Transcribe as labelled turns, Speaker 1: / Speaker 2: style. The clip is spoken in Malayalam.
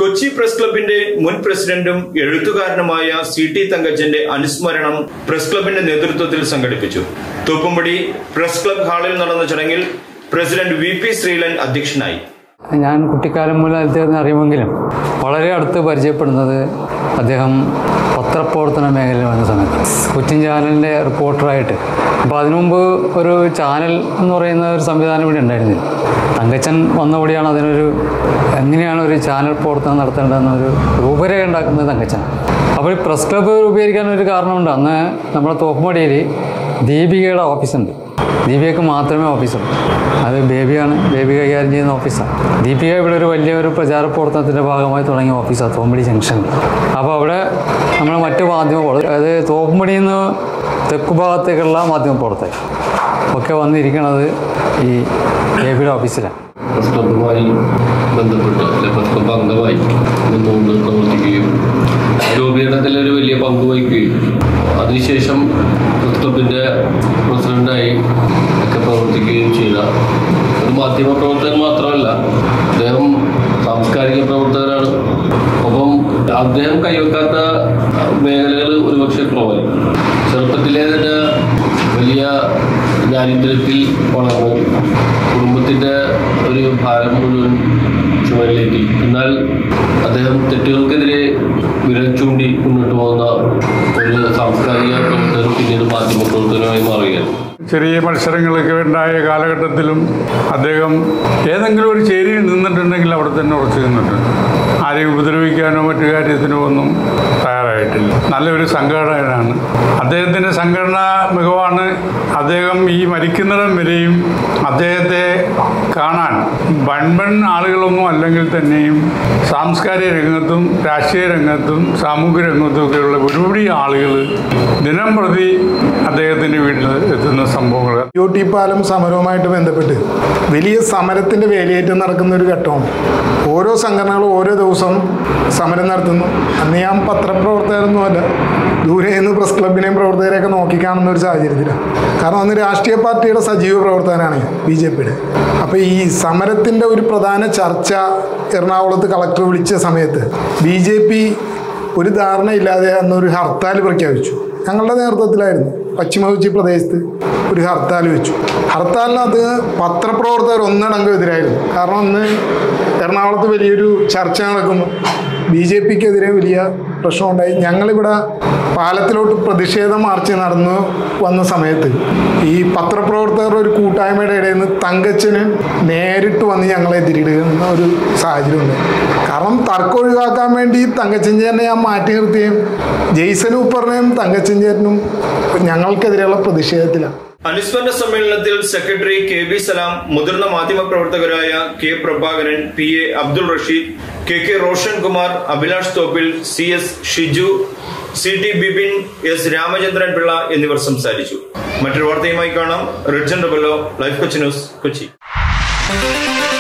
Speaker 1: കൊച്ചി പ്രസ് ക്ലബിന്റെ മുൻ പ്രസിഡന്റും എഴുത്തുകാരനുമായ സി ടി തങ്കച്ചന്റെ അനുസ്മരണം പ്രസ് ക്ലബിന്റെ നേതൃത്വത്തിൽ സംഘടിപ്പിച്ചു തോപ്പുംപടി പ്രസ് ക്ലബ് ഹാളിൽ നടന്ന ചടങ്ങിൽ പ്രസിഡന്റ് വി പി ശ്രീലൻ അധ്യക്ഷനായി
Speaker 2: ഞാൻ കുട്ടിക്കാലം മുതൽ അദ്ദേഹത്തിനെ അറിയുമെങ്കിലും വളരെ അടുത്ത് പരിചയപ്പെടുന്നത് അദ്ദേഹം പത്രപ്രവർത്തന മേഖലയിൽ വന്ന സമയത്ത് കൊച്ചിൻ ചാനലിൻ്റെ റിപ്പോർട്ടറായിട്ട് അപ്പോൾ അതിനു മുമ്പ് ഒരു ചാനൽ എന്ന് പറയുന്ന ഒരു സംവിധാനം ഇവിടെ ഉണ്ടായിരുന്നില്ല തങ്കച്ചൻ വന്നകൂടിയാണ് അതിനൊരു എങ്ങനെയാണ് ഒരു ചാനൽ പ്രവർത്തനം നടത്തേണ്ടതെന്നൊരു രൂപരേഖ ഉണ്ടാക്കുന്നത് തങ്കച്ചൻ അപ്പോൾ ഈ പ്രസ് ക്ലബ്ബ് രൂപീകരിക്കാൻ ഒരു കാരണമുണ്ട് അന്ന് നമ്മുടെ തോപ്പുമടിയിൽ ദീപികയുടെ ഓഫീസുണ്ട് ദീപികയ്ക്ക് മാത്രമേ ഓഫീസുള്ളൂ അത് ബേബിയാണ് ബേബി കൈകാര്യം ചെയ്യുന്ന ഓഫീസാണ് ദീപിക ഇവിടെ ഒരു വലിയ ഒരു പ്രചാര പ്രവർത്തനത്തിൻ്റെ ഭാഗമായി തുടങ്ങിയ ഓഫീസാണ് തോമ്പടി ജംഗ്ഷനിൽ അപ്പോൾ അവിടെ നമ്മൾ മറ്റു മാധ്യമ പ്രവർത്തകർ അതായത് തോപ്പുംപടിയിൽ നിന്ന് തെക്കു ഭാഗത്തേക്കുള്ള മാധ്യമ പ്രവർത്തകർ ഒക്കെ വന്നിരിക്കുന്നത് ഈ ബേബിയുടെ ഓഫീസിലാണ്
Speaker 3: പ്രസ് ക്ലബ്ബുമായി ബന്ധപ്പെട്ട് അല്ലെ പ്രസ് ക്ലബ്ബ് അംഗമായി നിന്നുകൊണ്ട് പ്രവർത്തിക്കുകയും രൂപീകരണത്തിൽ ഒരു വലിയ പങ്ക് വഹിക്കുകയും അതിനുശേഷം പ്രസ് ക്ലബിൻ്റെ പ്രസിഡന്റായി ഒക്കെ പ്രവർത്തിക്കുകയും ചെയ്ത ഒരു മാധ്യമ പ്രവർത്തകൻ മാത്രമല്ല അദ്ദേഹം സാംസ്കാരിക പ്രവർത്തകരാണ് ഒപ്പം അദ്ദേഹം കൈവെക്കാത്ത മേഖലകൾ ഒരുപക്ഷെ കുറവായിരിക്കും ചെറുപ്പത്തിലെ തന്നെ വലിയ ദാരിദ്ര്യത്തിൽ വളർന്നു കുടുംബത്തിൻ്റെ ഒരു ഭാരം മുഴുവൻ ചുമലിലേറ്റി എന്നാൽ അദ്ദേഹം തെറ്റുകൾക്കെതിരെ വിരൽ ചൂണ്ടി മുന്നോട്ട് പോകുന്ന ഒരു സാംസ്കാരിക പ്രവർത്തകനും പിന്നീട് മാധ്യമ പ്രവർത്തകനുമായി മാറുകയാണ്
Speaker 4: ചെറിയ മത്സരങ്ങളൊക്കെ ഉണ്ടായ കാലഘട്ടത്തിലും അദ്ദേഹം ഏതെങ്കിലും ഒരു ചേരിയിൽ നിന്നിട്ടുണ്ടെങ്കിൽ അവിടെ തന്നെ ഉറച്ചു നിന്നിട്ടുണ്ട് ആരെയും ഉപദ്രവിക്കാനോ മറ്റു കാര്യത്തിനോ ഒന്നും തയ്യാറായിട്ടില്ല നല്ലൊരു സംഘാടകനാണ് അദ്ദേഹത്തിൻ്റെ സംഘടനാ മികവാണ് അദ്ദേഹം ഈ മരിക്കുന്നിടം വരെയും അദ്ദേഹത്തെ കാണാൻ വൻപൻ ആളുകളൊന്നും അല്ലെങ്കിൽ തന്നെയും സാംസ്കാരിക രംഗത്തും രാഷ്ട്രീയ രംഗത്തും സാമൂഹിക രംഗത്തും ഒക്കെയുള്ള ഒരുപാട് ആളുകൾ ദിനം പ്രതി അദ്ദേഹത്തിൻ്റെ വീട്ടിൽ എത്തുന്ന സംഭവങ്ങൾ
Speaker 5: യു ടി പാലം സമരവുമായിട്ട് ബന്ധപ്പെട്ട് വലിയ സമരത്തിൻ്റെ വേലിയേറ്റം നടക്കുന്ന ഒരു ഘട്ടമാണ് ഓരോ സംഘടനകളും ഓരോ ദിവസം സമരം നടത്തുന്നു അന്ന് ഞാൻ പത്രപ്രവർത്തകരൊന്നുമല്ല ദൂരെ നിന്ന് പ്രസ് ക്ലബിനെയും പ്രവർത്തകരെയൊക്കെ നോക്കിക്കാണുന്ന ഒരു സാഹചര്യത്തിലാണ് കാരണം അന്ന് രാഷ്ട്രീയ പാർട്ടിയുടെ സജീവ പ്രവർത്തകനാണ് ഞാൻ ബി ജെ പിയുടെ അപ്പോൾ ഈ സമരത്തിൻ്റെ ഒരു പ്രധാന ചർച്ച എറണാകുളത്ത് കളക്ടർ വിളിച്ച സമയത്ത് ബി ജെ പി ഒരു ധാരണയില്ലാതെ അന്നൊരു ഹർത്താൽ പ്രഖ്യാപിച്ചു ഞങ്ങളുടെ നേതൃത്വത്തിലായിരുന്നു പശ്ചിമ കൊച്ചി പ്രദേശത്ത് ഒരു ഹർത്താൽ വെച്ചു ഹർത്താലിന് അത് പത്രപ്രവർത്തകർ ഒന്നടങ്കം എതിരായിരുന്നു കാരണം അന്ന് എറണാകുളത്ത് വലിയൊരു ചർച്ച നടക്കുന്നു ബി ജെ പിക്കെതിരെ വലിയ പ്രശ്നമുണ്ടായി ഞങ്ങളിവിടെ പാലത്തിലോട്ട് പ്രതിഷേധ മാർച്ച് നടന്നു വന്ന സമയത്ത് ഈ പത്രപ്രവർത്തകരുടെ ഒരു കൂട്ടായ്മയുടെ ഇടയിൽ നിന്ന് തങ്കച്ചന് നേരിട്ട് വന്ന് ഞങ്ങളെ എതിരിടുന്ന ഒരു സാഹചര്യമുണ്ട് കാരണം തർക്കം ഒഴിവാക്കാൻ വേണ്ടി തങ്കച്ചൻ ചേട്ടനെ ഞാൻ മാറ്റി നിർത്തുകയും ജെയ്സൻ ഉപ്പറിനെയും തങ്കച്ചൻ ചേട്ടനും ഞങ്ങൾക്കെതിരെയുള്ള പ്രതിഷേധത്തിലാണ്
Speaker 1: അനുസ്മരണ സമ്മേളനത്തിൽ സെക്രട്ടറി കെ ബി സലാം മുതിർന്ന മാധ്യമപ്രവർത്തകരായ K Prabhakaran P A Abdul Rasheed K K Roshan Kumar Abhilash Thoppil C S Shiju C T Bipin S Ramachandran Pillai എന്നിവർ സംസാരിച്ചു മറ്റൊരു വാർത്തയുമായി കാണാം റിഡ്ജൻ ഡബല്ലോ ലൈഫ് കൊച്ചി ന്യൂസ് കൊച്ചി